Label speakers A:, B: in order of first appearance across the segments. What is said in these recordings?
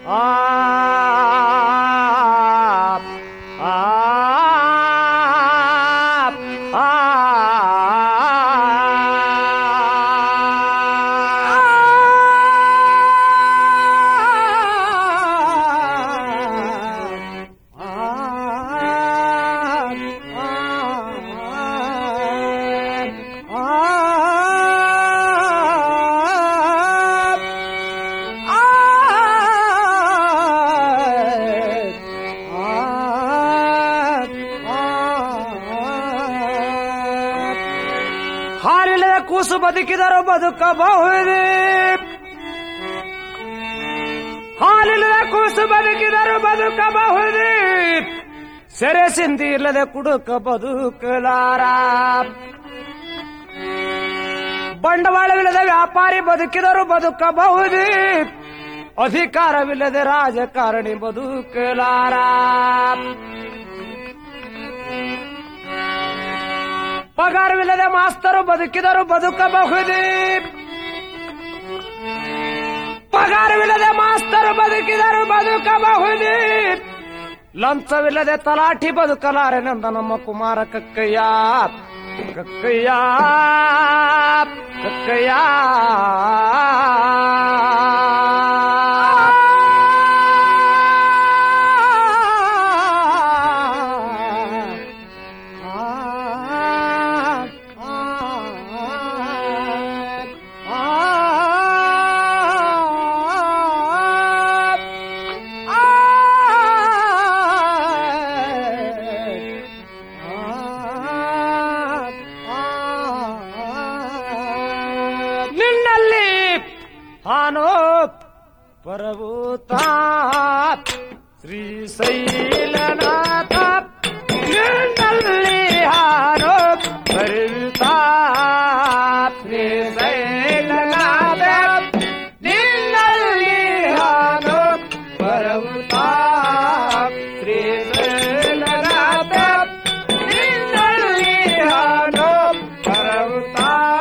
A: ಆ ಆ ಆ ಹಾಲಿಲ್ಲದ ಕೂಸು ಬದುಕಿದರು ಬದುಕಬಹುದೇ ಹಾಲಿಲ್ಲದ ಕೂಸು ಬದುಕಿದರು ಬದುಕಬಹುದೇ ಸೆರೆ ಸಿಂದಿ ಇಲ್ಲದೆ ಕುಡುಕ ಬದುಕಲಾರ ಬಂಡವಾಳವಿಲ್ಲದೆ ವ್ಯಾಪಾರಿ ಬದುಕಿದರು ಬದುಕಬಹುದೇ ಅಧಿಕಾರವಿಲ್ಲದೆ ರಾಜಕಾರಣಿ ಬದುಕಲಾರ ಪಗಾರವಿಲ್ಲದೆ ಮಾಸ್ತರು ಬದುಕಿದರು ಬದುಕಬಹುದೇ ಪಗಾರವಿಲ್ಲದೆ ಮಾಸ್ತರು ಬದುಕಿದರು ಬದುಕಬಹುದೇ ಲಂಚವಿಲ್ಲದೆ ತಲಾಠಿ ಬದುಕಲಾರೆನೆಂದ ನಮ್ಮ ಕುಮಾರ ಕಕ್ಕಯ್ಯ ಕಕ್ಕಯ್ಯ ಕಕ್ಕಯ್ಯ ನಿನ್ನಲ್ಲಿ ಹಾನೋ ಪರಭೂತ ಶ್ರೀಶೈಲನಾಥ ನಿನ್ನಲ್ಲಿ ಹಾನೋ ಪರಭೂತ ಶ್ರೀಶೈಲನಾಥ ನಿನ್ನಲ್ಲಿ ಹಾನೋ ಪರಭೂತ ಶ್ರೀಶೈಲನಾಥ ನಿನ್ನಲ್ಲಿ ಹಾನೋ ಪರಭೂತ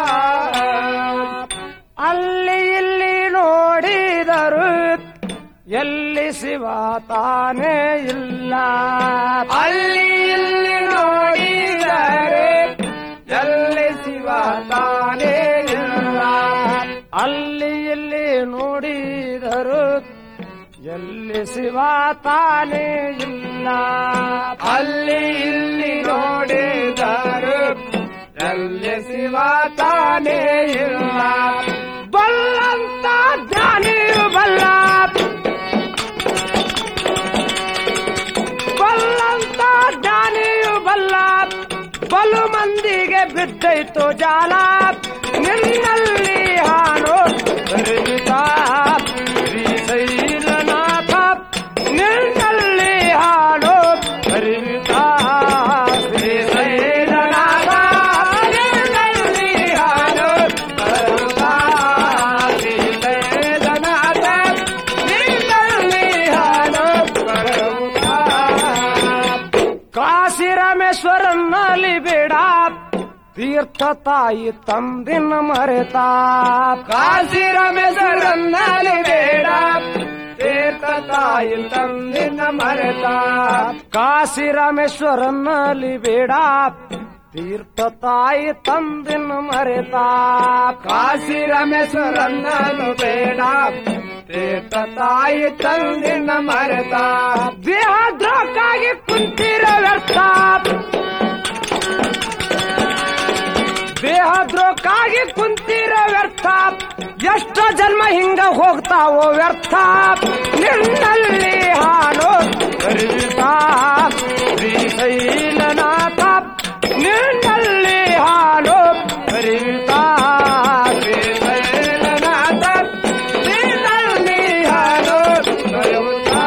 A: ಅಲ್ಲಿ ಇಲ್ಲಿ ನೋಡಿದರು ಎಲ್ಲಿ ಶಿವ ತಾನೇ ಇಲ್ಲ ಅಲ್ಲಿ ಇಲ್ಲಿ ನೋಡಿದರೆ ಎಲ್ಲಿ ಶಿವ ತಾನೇ ಇಲ್ಲ ಅಲ್ಲಿ ಇಲ್ಲಿ ನೋಡಿದರು ಎಲ್ಲಿ ಶಿವ ತಾನೇ ಇಲ್ಲ ಅಲ್ಲಿ ಇಲ್ಲಿ ನೋಡಿದರು ಎಲ್ಲಿ ಶಿವ ತಾನೇ ಇಲ್ಲ ಬಲ್ಲಂತ ಜ್ಞಾನಿಯು ಬಲ್ಲ ಬಲ್ಲಂತ ಜ್ಞಾನಿಯು ಬಲ್ಲ ಬಲು ಮಂದಿಗೆ ಬಿದ್ದೈತು ಜಾಲ ನಿನ್ನಲ್ಲಿ ಹಾನು ಬರಿತಾ ಶ್ರೀಶೈಲನಾಥ ನಿನ್ನಲ್ಲಿ ಹಾನು ಬರಿತಾ ಶ್ರೀಶೈಲನಾಥ ನಿನ್ನಲ್ಲಿ ಹಾನು ಬರಿತಾ ಶ್ರೀಶೈಲನಾಥ ನಿನ್ನಲ್ಲಿ ಹಾನು ಬರುತ್ತಾ ಕಾಶಿ ರಾಮೇಶ್ವರನಲ್ಲಿ ಬೇಡ ತೀರ್ಥ ತಾಯಿ ತಂದಿನ ಮರೆತ ಕಾಶಿ ರಾಮೇಶ್ವರನಲ್ಲಿ ಬೇಡ ತೀರ್ಥ ತಾಯಿ ತಂದಿನ ಮರೆತ ಕಾಶಿ ರಾಮೇಶ್ವರನಲ್ಲಿ ಬೇಡ ತೀರ್ಥ ತಾಯಿ ತಂದಿನ ಮರೆತ ಕಾಶಿ ರಾಮೇಶ್ವರನ್ನಲು ಬೇಡ ತೀರ್ಥ ತಾಯಿ ತಂದಿನ ಮರೆತ ದೇಹ ದ್ರೋಕ್ಕಾಗಿ ಕುಂತಿರೋ ವ್ಯರ್ಥ ದೇಹ ದ್ರೋಕ್ಕಾಗಿ ಕುಂತಿರೋ ವ್ಯರ್ಥ ಎಷ್ಟೋ ಜನ್ಮ ಹಿಂಗ ಹೋಗ್ತಾವೋ ವ್ಯರ್ಥ ನಿನ್ನಲ್ಲಿ ಹಾನು ಬರಿತಾ ಶ್ರೀಶೈಲನಾಥ ನಿನ್ನಲ್ಲಿ ಹಾನು ಬರಿತಾ ಶ್ರೀಶೈಲನಾಥ ನಿನ್ನಲ್ಲಿ ಹಾನು ಬರುತ್ತಾ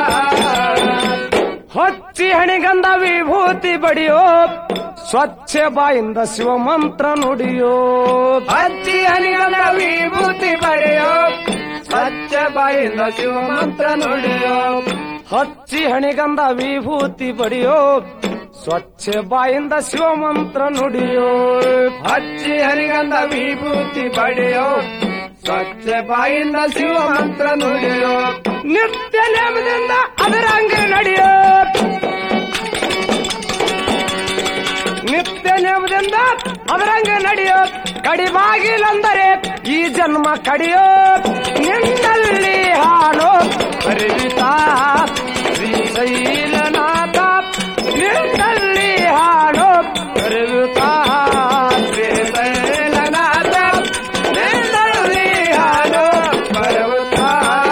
A: ಹೊಚ್ಚಿ ಹಣಿಗಂಧ ವಿಭೂತಿ ಬಡಿಯೋ ಸ್ವಚ್ಛ ಬಾಯಿಂದ ಶಿವಮಂತ್ರ ನುಡಿಯೋ ಹಚ್ಚಿ ಹಣಿಗಂಧ ವಿಭೂತಿ ಬಡಿಯೋ ಸ್ವಚ್ಛ ಬಾಯಿಂದ ಶಿವಮಂತ್ರ ನುಡಿಯೋ ಹಚ್ಚಿ ಹಣಿಗಂಧ ವಿಭೂತಿ ಬಡಿಯೋ ಸ್ವಚ್ಛ ಬಾಯಿಂದ ಶಿವಮಂತ್ರ ನುಡಿಯೋ ಹಚ್ಚಿ ಹರಿಗಂಧ ವಿಭೂತಿ ಪಡೆಯೋ
B: ಸ್ವಚ್ಛ ಬಾಯಿಂದ ಶಿವ ಮಂತ್ರ ನುಡಿಯೋ
A: ನಿತ್ಯ ನೇಮದಿಂದ ಅದರಂಗ ನಡೆಯೋ ನಿತ್ಯ ನೇಮದಿಂದ ಅದರಂಗ ನಡೆಯೋ ಕಡಿಬಾಗಿಲಂದರೆ ಈ ಜನ್ಮ ಕಡಿಯೋ ನಿನ್ನಲ್ಲಿ ಹಾಡು ಹರಿತಾ ಶ್ರೀಶೈಲನಾಥ ನಿನ್ನಲ್ಲಿ ಹಾಡು ಹರಿತಾ ಶ್ರೀಶೈಲನಾಥ ನಿನ್ನಲ್ಲಿ ಹಾಡು
B: ಪರ್ವತ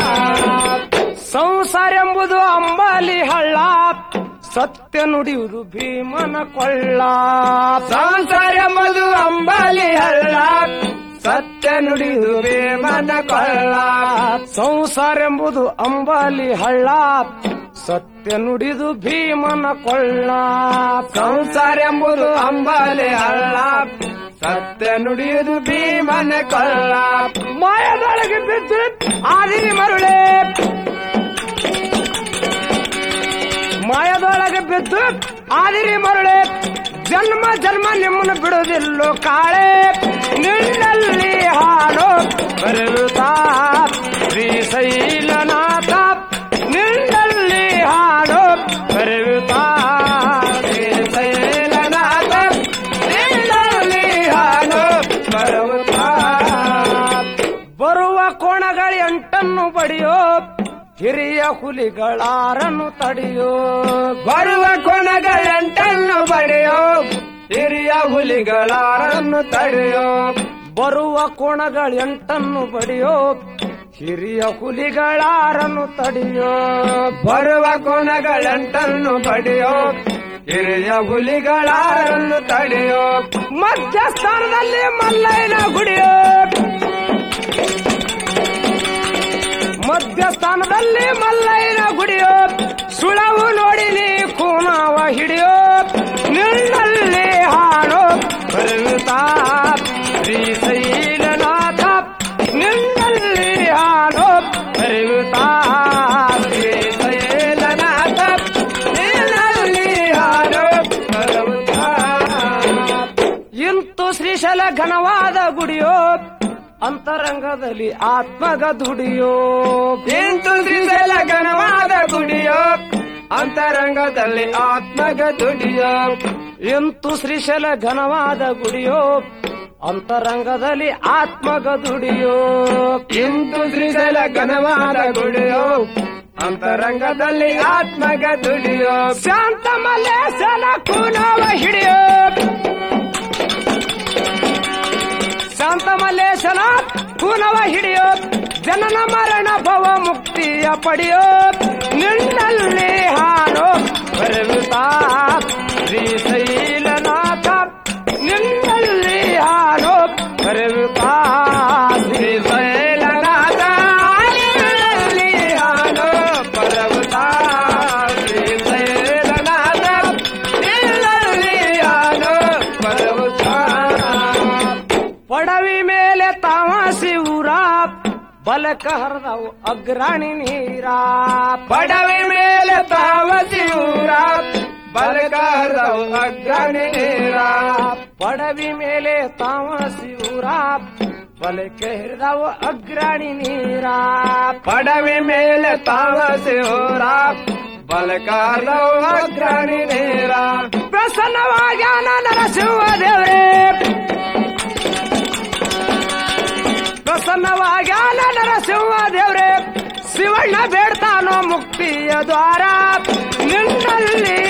A: ಸಂಸಾರ ಎಂಬುದು ಅಂಬಾಲಿ ಹಳ್ಳ ಸತ್ಯ ನುಡಿಯುವುದು ಭೀಮನ ಕೊಳ್ಳ
B: ಸಂಸಾರ ಮಧು ಅಂಬಾಲಿ ಹಳ್ಳ ಸತ್ಯ ನುಡಿದು ಬೇಮನ ಕೊಳ್ಳ
A: ಸಂಸಾರ ಎಂಬುದು ಅಂಬಾಲಿ ಹಳ್ಳ ಸತ್ಯ ನುಡಿದು ಭೀಮನ ಕೊಳ್ಳ
B: ಸಂಸಾರ ಎಂಬುದು ಅಂಬಾಲಿ ಹಳ್ಳ ಸತ್ಯ ನುಡಿಯುವುದು ಭೀಮನ ಕೊಳ್ಳ
A: ಮಾಯದೊಳಗೆ ಬಿದ್ದು ಆದಿರಿ ಮರುಳೆ ಮಾಯದೊಳಗೆ ಬಿದ್ದು ಆದಿರಿ ಮರುಳೆ ಜನ್ಮ ಜನ್ಮ ನಿಮ್ಮನ್ನು ಬಿಡುವುದಿಲ್ಲೋ ಕಾಳೆ ನಿನ್ನಲ್ಲಿ ಹಾಡು ಬರುತ್ತಾ ಶ್ರೀಶೈಲನಾಥ ನಿನ್ನಲ್ಲಿ ಹಾಡು ಬರುತ್ತಾ
B: ಶ್ರೀಶೈಲನಾಥ ನಿನ್ನಲ್ಲಿ ಹಾಡು ಪರ್ವತ
A: ಬರುವ ಕೋಣಗಳ ಎಂಟನ್ನು ಬಡಿಯೋ ಹಿರಿಯ ಹುಲಿಗಳಾರನ್ನು ತಡೆಯೋ
B: ಬರುವ ಕೊನಗಳೆಂಟನ್ನು ಬಡಿಯೋ ಹಿರಿಯ ಹುಲಿಗಳಾರನ್ನು ತಡೆಯೋ
A: ಬರುವ ಕೋಣಗಳ ಎಂಟನ್ನು ಬಡಿಯೋ ಹಿರಿಯ ಹುಲಿಗಳಾರನ್ನು ತಡೆಯೋ
B: ಬರುವ ಕೊನಗಳೆಂಟನ್ನು ಬಡಿಯೋ ಹಿರಿಯ ಹುಲಿಗಳಾರನ್ನು ತಡೆಯೋ
A: ಮಧ್ಯಸ್ಥಾನದಲ್ಲಿ ಮಲ್ಲಯ್ಯನ ಗುಡಿಯೋ ಮಧ್ಯಸ್ಥಾನದಲ್ಲಿ ಮಲ್ಲಯ್ಯನ ಗುಡಿಯೋ ಸುಳವು ನೋಡಿ ನೀ ಕೂನವ ಹಿಡಿಯೋ ನಿನ್ನಲ್ಲಿ ಹಾಡು ಬರುತ್ತಾ ಶ್ರೀಶೈಲನಾಥ ನಿನ್ನಲ್ಲಿ ಹಾಡು ಬರುತ್ತಾ
B: ಶ್ರೀಶೈಲನಾಥ ನಿನ್ನಲ್ಲಿ ಹಾಡು ಪರ್ವತ
A: ಇಂತು ಶ್ರೀಶೈಲ ಘನವಾದ ಗುಡಿಯೋ ಅಂತರಂಗದಲ್ಲಿ ಆತ್ಮಗ ದುಡಿಯೋ
B: ಇಂತು ಶ್ರೀಶೈಲ ಘನವಾದ ಗುಡಿಯೋ ಅಂತರಂಗದಲ್ಲಿ ಆತ್ಮಗ ದುಡಿಯೋ
A: ಇಂತು ಶ್ರೀಶೈಲ ಘನವಾದ ಗುಡಿಯೋ ಅಂತರಂಗದಲ್ಲಿ ಆತ್ಮಗ ದುಡಿಯೋ
B: ಇಂದು ಶ್ರೀಶೈಲ ಘನವಾದ ಗುಡಿಯೋ ಅಂತರಂಗದಲ್ಲಿ ಆತ್ಮಗ ದುಡಿಯೋ
A: ಶಾಂತ ಮಲ್ಲೇಶನ ಕೂನವ ಹಿಡಿಯೋ ಶಾಂತ ಮಲ್ಲೇಶನ ಕೂನವ ಹಿಡಿಯೋ ಜನನ ಮರಣ ಭವ ಮುಕ್ತಿಯ ಪಡೆಯೋ ನಿನ್ನಲ್ಲಿ ಹಾಡು ಬರುತ್ತಾ ಶ್ರೀಶೈಲನಾಥ ನಿನ್ನಲ್ಲಿ ಹಾಡು ಬರುತ್ತಾ
B: ಶ್ರೀಶೈಲನಾಥ ನಿನ್ನಲ್ಲಿ ಹಾಡು ಪರ್ವತ ಶ್ರೀಶೈಲನಾಥ ನಿನ್ನಲ್ಲಿ ಹಾಡು ಪರ್ವತ
A: ಪಡವಿ ಮೇಲೆ ತಾಮಸಿ ಊರ ಬಲಕ ಹರಿದವು ಅಗ್ರಾಣಿ ನೀರ
B: ಪಡವಿ ಮೇಲೆ ತಾವಸಿ ಊರ ಬಲಗಾರವು ಅಗ್ರಣಿ ನೀರ
A: ಪಡವಿ ಮೇಲೆ ತಾಮಸಿ ಊರ ಬಲಕ್ಕೆ ಹಿರಿದವು ಅಗ್ರಾಣಿ ನೀರ
B: ಪಡವಿ ಮೇಲೆ ತಾವಸಿ ಊರ ಬಲಗಾರವು ಅಗ್ರಣಿ ನೀರ
A: ಪ್ರಸನ್ನವಾಗ್ಯಾನ ನರಸಿಂಹ ದೇವ್ರೇ ಪ್ರಸನ್ನವಾಗ್ಯಾನ ನರಸಿಂಹ ದೇವ್ರೇ ಶಿವಣ್ಣ ಬೇಡ್ತಾನೋ ಮುಕ್ತಿಯ ದ್ವಾರ ನಿನ್ನಲ್ಲಿ